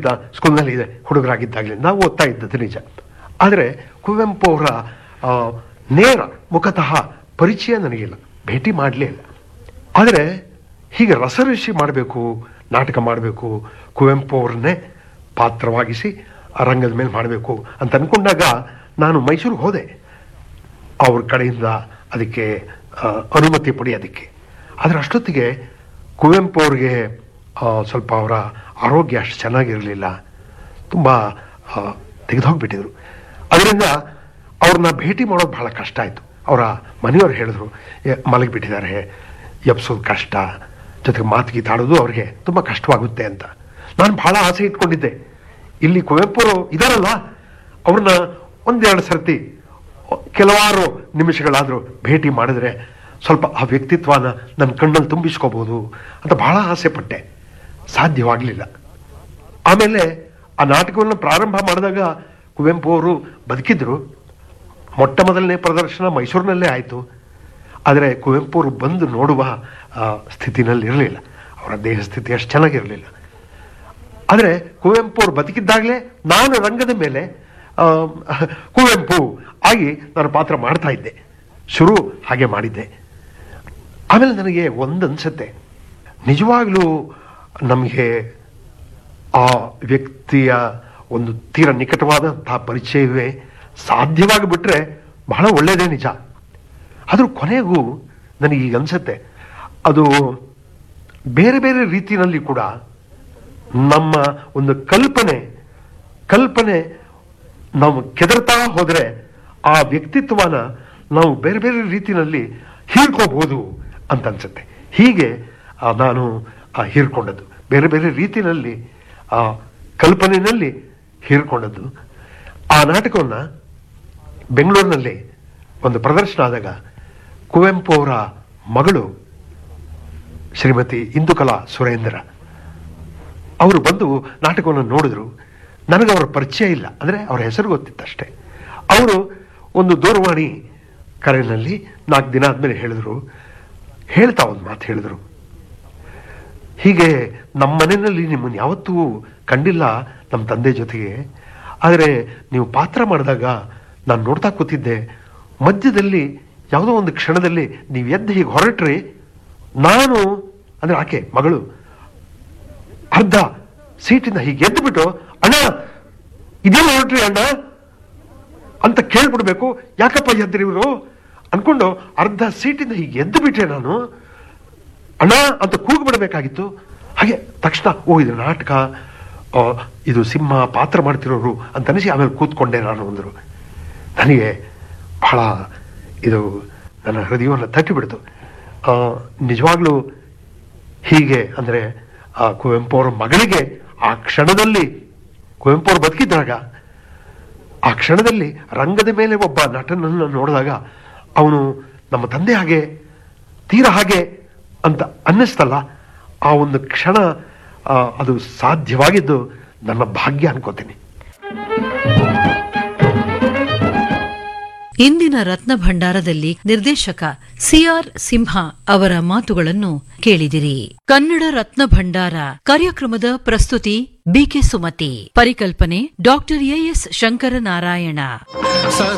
ಓದಿದ್ದ ಸ್ಕೂಲ್ನಲ್ಲಿ ಇದೆ ಹುಡುಗರಾಗಿದ್ದಾಗಲೇ ನಾವು ಓದ್ತಾ ಇದ್ದದ್ದು ನಿಜ ಆದರೆ ಕುವೆಂಪು ಅವರ ಆ, ನೇರ ಮುಖತಃ ಪರಿಚಯ ನನಗಿಲ್ಲ ಭೇಟಿ ಮಾಡಲೇ ಇಲ್ಲ ಆದರೆ ಹೀಗೆ ರಸಋಷಿ ಮಾಡಬೇಕು ನಾಟಕ ಮಾಡಬೇಕು ಕುವೆಂಪು ಅವ್ರನ್ನೇ ಪಾತ್ರವಾಗಿಸಿ ಆ ರಂಗದ ಮೇಲೆ ಮಾಡಬೇಕು ಅಂತ ಅಂದ್ಕೊಂಡಾಗ ನಾನು ಮೈಸೂರಿಗೆ ಹೋದೆ ಅವ್ರ ಕಡೆಯಿಂದ ಅದಕ್ಕೆ ಆ, ಅನುಮತಿ ಪಡೆಯೋದಕ್ಕೆ ಆದರೆ ಅಷ್ಟೊತ್ತಿಗೆ ಕುವೆಂಪು ಅವ್ರಿಗೆ ಆ, ಸ್ವಲ್ಪ ಅವರ ಆರೋಗ್ಯ ಅಷ್ಟು ಚೆನ್ನಾಗಿರಲಿಲ್ಲ ತುಂಬ ತೆಗೆದುಹೋಗ್ಬಿಟ್ಟಿದ್ರು ಅದರಿಂದ ಅವ್ರನ್ನ ಭೇಟಿ ಮಾಡೋದು ಬಹಳ ಕಷ್ಟ ಆಯಿತು ಅವರ ಮನೆಯವ್ರು ಹೇಳಿದ್ರು "ಏ, ಮಲಗಿಬಿಟ್ಟಿದ್ದಾರೆ ಎಬ್ಸೋದು ಕಷ್ಟ ಜೊತೆಗೆ ಮಾತು ಗೀತಾಡೋದು ಅವ್ರಿಗೆ ತುಂಬ ಕಷ್ಟವಾಗುತ್ತೆ ಅಂತ ನಾನು ಬಹಳ ಆಸೆ ಇಟ್ಕೊಂಡಿದ್ದೆ ಇಲ್ಲಿ ಕುವೆಂಪು ಅವರು ಇದಾರಲ್ಲ ಅವ್ರನ್ನ ಒಂದೆರಡು ಸರ್ತಿ ಕೆಲವಾರು ನಿಮಿಷಗಳಾದರೂ ಭೇಟಿ ಮಾಡಿದ್ರೆ ಸ್ವಲ್ಪ ಆ ವ್ಯಕ್ತಿತ್ವನ ನನ್ನ ಕಣ್ಣಲ್ಲಿ ತುಂಬಿಸ್ಕೋಬಹುದು ಅಂತ ಬಹಳ ಆಸೆ ಪಟ್ಟೆ ಸಾಧ್ಯವಾಗಲಿಲ್ಲ ಆಮೇಲೆ ಆ ನಾಟಕವನ್ನು ಪ್ರಾರಂಭ ಮಾಡಿದಾಗ ಕುವೆಂಪು ಅವರು ಬದುಕಿದ್ರು ಮೊಟ್ಟ ಮೊದಲನೇ ಪ್ರದರ್ಶನ ಮೈಸೂರಿನಲ್ಲೇ ಆಯಿತು ಆದರೆ ಕುವೆಂಪು ಅವರು ಬಂದು ನೋಡುವ ಆ, ಸ್ಥಿತಿನಲ್ಲಿ ಇರಲಿಲ್ಲ ಅವರ ದೇಹ ಸ್ಥಿತಿ ಅಷ್ಟು ಚೆನ್ನಾಗಿರಲಿಲ್ಲ ಆದರೆ ಕುವೆಂಪು ಅವರು ಬದುಕಿದ್ದಾಗಲೇ ನಾನು ರಂಗದ ಮೇಲೆ ಆ, ಕುವೆಂಪು ಆಗಿ ನಾನು ಪಾತ್ರ ಮಾಡ್ತಾ ಇದ್ದೆ ಶುರು ಹಾಗೆ ಮಾಡಿದ್ದೆ ಆಮೇಲೆ ನನಗೆ ಒಂದು ಅನ್ಸುತ್ತೆ ನಿಜವಾಗ್ಲೂ ನಮಗೆ ಆ ವ್ಯಕ್ತಿಯ ಒಂದು ತೀರ ನಿಕಟವಾದಂತಹ ಪರಿಚಯವೇ ಸಾಧ್ಯವಾಗಿ ಬಿಟ್ರೆ ಬಹಳ ಒಳ್ಳೆಯದೇ ನಿಜ ಆದರೂ ಕೊನೆಗೂ ನನಗೆ ಈಗ ಅನ್ಸುತ್ತೆ ಅದು ಬೇರೆ ಬೇರೆ ರೀತಿಯಲ್ಲಿ ಕೂಡ ನಮ್ಮ ಒಂದು ಕಲ್ಪನೆ ಕಲ್ಪನೆ ನಾವು ಕೆದರ್ತಾ ಹೋದರೆ ಆ ವ್ಯಕ್ತಿತ್ವನ ನಾವು ಬೇರೆ ಬೇರೆ ರೀತಿಯಲ್ಲಿ ಹೀರ್ಕೋಬಹುದು ಅಂತ ಅನ್ಸುತ್ತೆ ಹೀಗೆ ಆ, ನಾನು ಆ, ಹೀರ್ಕೊಂಡದ್ದು ಬೇರೆ ಬೇರೆ ರೀತಿಯಲ್ಲಿ ಆ ಕಲ್ಪನೆಯಲ್ಲಿ ಹೀರ್ಕೊಂಡದ್ದು ಆ ನಾಟಕವನ್ನು ಬೆಂಗಳೂರಿನಲ್ಲಿ ಒಂದು ಪ್ರದರ್ಶನ ಆದಾಗ ಕುವೆಂಪು ಅವರ ಮಗಳು ಶ್ರೀಮತಿ ಇಂದುಕಲಾ ಸುರೇಂದ್ರ ಅವರು ಬಂದು ನಾಟಕವನ್ನು ನೋಡಿದ್ರು ನನಗೆ ಅವರ ಪರಿಚಯ ಇಲ್ಲ ಅಂದರೆ ಅವರ ಹೆಸರು ಗೊತ್ತಿತ್ತಷ್ಟೇ ಅವರು ಒಂದು ದೂರವಾಣಿ ಕರೆಯಲ್ಲಿ ನಾಲ್ಕು ದಿನ ಆದಮೇಲೆ ಹೇಳಿದ್ರು ಹೇಳ್ತಾ ಒಂದು ಮಾತು ಹೇಳಿದ್ರು ಹೀಗೆ ನಮ್ಮ ಮನೆಯಲ್ಲಿ ನಿಮ್ಮನ್ನು ಯಾವತ್ತೂ ಕಂಡಿಲ್ಲ ನಮ್ಮ ತಂದೆ ಜೊತೆಗೆ ಆದರೆ ನೀವು ಪಾತ್ರ ಮಾಡಿದಾಗ ನಾನು ನೋಡ್ತಾ ಕೂತಿದ್ದೆ ಮಧ್ಯದಲ್ಲಿ ಯಾವುದೋ ಒಂದು ಕ್ಷಣದಲ್ಲಿ ನೀವು ಎದ್ದು ಹೀಗೆ ಹೊರಟ್ರಿ ನಾನು ಅಂದರೆ ಆಕೆ ಮಗಳು ಅರ್ಧ ಸೀಟಿಂದ ಹೀಗೆ ಎದ್ದು ಬಿಟ್ಟು ಅಣ್ಣ ಇದೇನು ಹೊರಟ್ರಿ ಅಣ್ಣ ಅಂತ ಕೇಳ್ಬಿಡ್ಬೇಕು ಯಾಕಪ್ಪ ಎದ್ರಿ ಇವರು ಅನ್ಕೊಂಡು ಅರ್ಧ ಸೀಟಿಂದ ಹೀಗೆ ಎದ್ದು ಬಿಟ್ಟೆ ನಾನು ಅಣ್ಣ ಅಂತ ಕೂಗ್ಬಿಡ್ಬೇಕಾಗಿತ್ತು ಹಾಗೆ ತಕ್ಷಣ ಓ ಇದು ನಾಟಕ ಆ, ಇದು ಸಿಂಹ ಪಾತ್ರ ಮಾಡ್ತಿರೋರು ಅಂತ ಅನಿಸಿ ಆಮೇಲೆ ಕೂತ್ಕೊಂಡೆ ನಾನು ಅಂದರು ನನಗೆ ಬಹಳ ಇದು ನನ್ನ ಹೃದಯವನ್ನು ತಟ್ಟಿಬಿಡ್ತು ಆ, ನಿಜವಾಗ್ಲೂ ಹೀಗೆ ಅಂದರೆ ಆ ಕುವೆಂಪು ಅವರ ಮಗಳಿಗೆ ಆ ಕ್ಷಣದಲ್ಲಿ ಕುವೆಂಪು ಅವರು ಬದುಕಿದ್ದಾಗ ಆ ಕ್ಷಣದಲ್ಲಿ ರಂಗದ ಮೇಲೆ ಒಬ್ಬ ನಟನನ್ನು ನೋಡಿದಾಗ ಅವನು ನಮ್ಮ ತಂದೆ ಹಾಗೆ ತೀರ ಹಾಗೆ ಅಂತ ಅನ್ನಿಸ್ತಲ್ಲ ಆ ಒಂದು ಕ್ಷಣ ಆ, ಅದು ಸಾಧ್ಯವಾಗಿದ್ದು ನನ್ನ ಭಾಗ್ಯ ಅನ್ಕೋತೀನಿ ಇಂದಿನ ರತ್ನ ಭಂಡಾರದಲ್ಲಿ ನಿರ್ದೇಶಕ ಸಿಆರ್ ಸಿಂಹ ಅವರ ಮಾತುಗಳನ್ನು ಕೇಳಿದಿರಿ ಕನ್ನಡ ರತ್ನ ಭಂಡಾರ ಕಾರ್ಯಕ್ರಮದ ಪ್ರಸ್ತುತಿ ಬಿಕೆ ಸುಮತಿ ಪರಿಕಲ್ಪನೆ ಡಾಕ್ಟರ್ ಎಎಸ್ ಶಂಕರನಾರಾಯಣ